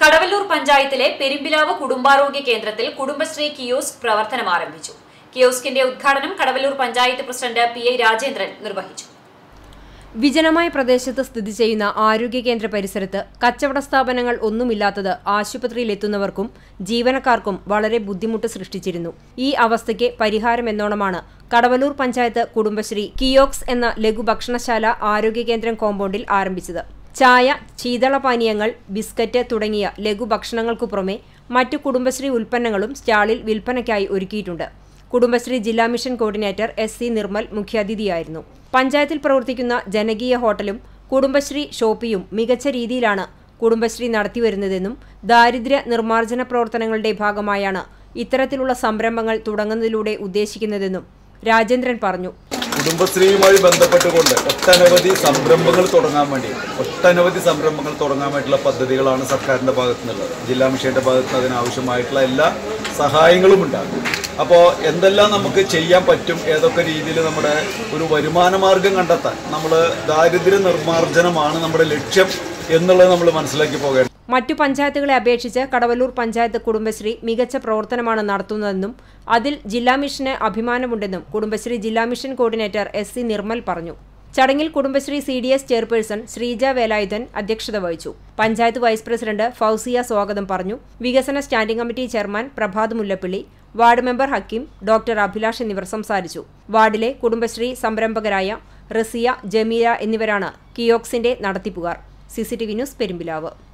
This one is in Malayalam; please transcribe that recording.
കടവല്ലൂർ പഞ്ചായത്തിലെ പെരുമ്പിലാവ് കുടുംബാരോഗ്യ കേന്ദ്രത്തിൽ കുടുംബശ്രീ കിയോസ്ക് പ്രവർത്തനം ആരംഭിച്ചു കിയോസ്കിന്റെ ഉദ്ഘാടനം Kadavallur panchayat president P I Rajendran നിർവഹിച്ചു വിജനമായ പ്രദേശത്ത് സ്ഥിതി ചെയ്യുന്ന ആരോഗ്യ കേന്ദ്ര പരിസരത്ത് കച്ചവട സ്ഥാപനങ്ങൾ ഒന്നുമില്ലാത്തത് ആശുപത്രിയിലെത്തുന്നവർക്കും ജീവനക്കാർക്കും വളരെ ബുദ്ധിമുട്ട് സൃഷ്ടിച്ചിരുന്നു ഈ അവസ്ഥയ്ക്ക് പരിഹാരമെന്നോണമാണ് കടവലൂർ പഞ്ചായത്ത് കുടുംബശ്രീ കിയോക്സ് എന്ന ലഘുഭക്ഷണശാല ആരോഗ്യ കേന്ദ്രം കോമ്പൗണ്ടിൽ ആരംഭിച്ചത് ചായ ശീതളപാനീയങ്ങൾ ബിസ്ക്കറ്റ് തുടങ്ങിയ ലഘുഭക്ഷണങ്ങൾക്കു പുറമെ മറ്റു കുടുംബശ്രീ ഉൽപ്പന്നങ്ങളും സ്റ്റാളിൽ വിൽപ്പനയ്ക്കായി ഒരുക്കിയിട്ടുണ്ട് കുടുംബശ്രീ ജില്ലാ mission coordinator S C Nirmal മുഖ്യാതിഥിയായിരുന്നു പഞ്ചായത്തിൽ പ്രവർത്തിക്കുന്ന ജനകീയ ഹോട്ടലും കുടുംബശ്രീ ഷോപ്പിയും മികച്ച രീതിയിലാണ് കുടുംബശ്രീ നടത്തിവരുന്നതെന്നും ദാരിദ്ര്യ നിർമ്മാർജ്ജന പ്രവർത്തനങ്ങളുടെ ഭാഗമായാണ് ഇത്തരത്തിലുള്ള സംരംഭങ്ങൾ തുടങ്ങുന്നതിലൂടെ ഉദ്ദേശിക്കുന്നതെന്നും രാജേന്ദ്രൻ പറഞ്ഞു കുടുംബശ്രീയുമായി ബന്ധപ്പെട്ടുകൊണ്ട് ഒട്ടനവധി സംരംഭങ്ങൾ തുടങ്ങാൻ വേണ്ടി ഒട്ടനവധി സംരംഭങ്ങൾ തുടങ്ങാൻ വേണ്ടിയിട്ടുള്ള പദ്ധതികളാണ് സർക്കാരിൻ്റെ ഭാഗത്തു നിന്നുള്ളത് ജില്ലാ മിഷന്റെ ഭാഗത്ത് നിന്ന് അതിനാവശ്യമായിട്ടുള്ള എല്ലാ സഹായങ്ങളും ഉണ്ടാകും അപ്പോൾ എന്തെല്ലാം നമുക്ക് ചെയ്യാൻ പറ്റും ഏതൊക്കെ രീതിയിൽ നമ്മുടെ ഒരു വരുമാന മാർഗം കണ്ടെത്താൻ നമ്മൾ ദാരിദ്ര്യ നിർമ്മാർജ്ജനമാണ് നമ്മുടെ ലക്ഷ്യം എന്നുള്ളത് നമ്മൾ മനസ്സിലാക്കി പോകേണ്ടത് മറ്റു പഞ്ചായത്തുകളെ അപേക്ഷിച്ച് കടവല്ലൂർ പഞ്ചായത്ത് കുടുംബശ്രീ മികച്ച പ്രവർത്തനമാണ് നടത്തുന്നതെന്നും അതിൽ ജില്ലാ മിഷന് അഭിമാനമുണ്ടെന്നും കുടുംബശ്രീ ജില്ലാ mission coordinator S C Nirmal പറഞ്ഞു ചടങ്ങിൽ Kudumbashree C D S chairperson Sreeja Velayudhan അധ്യക്ഷത വഹിച്ചു പഞ്ചായത്ത് വൈസ് പ്രസിഡന്റ് ഫൗസിയ സ്വാഗതം പറഞ്ഞു വികസന standing committee chairman Prabhath Mullappally ward member Hakeem doctor Abhilash എന്നിവർ സംസാരിച്ചു വാർഡിലെ കുടുംബശ്രീ സംരംഭകരായ റസിയ ജമീല എന്നിവരാണ് കിയോക്സിന്റെ നടത്തിപ്പുകാർ സിസിടിവി ന്യൂസ് പെരുമ്പിലാവ്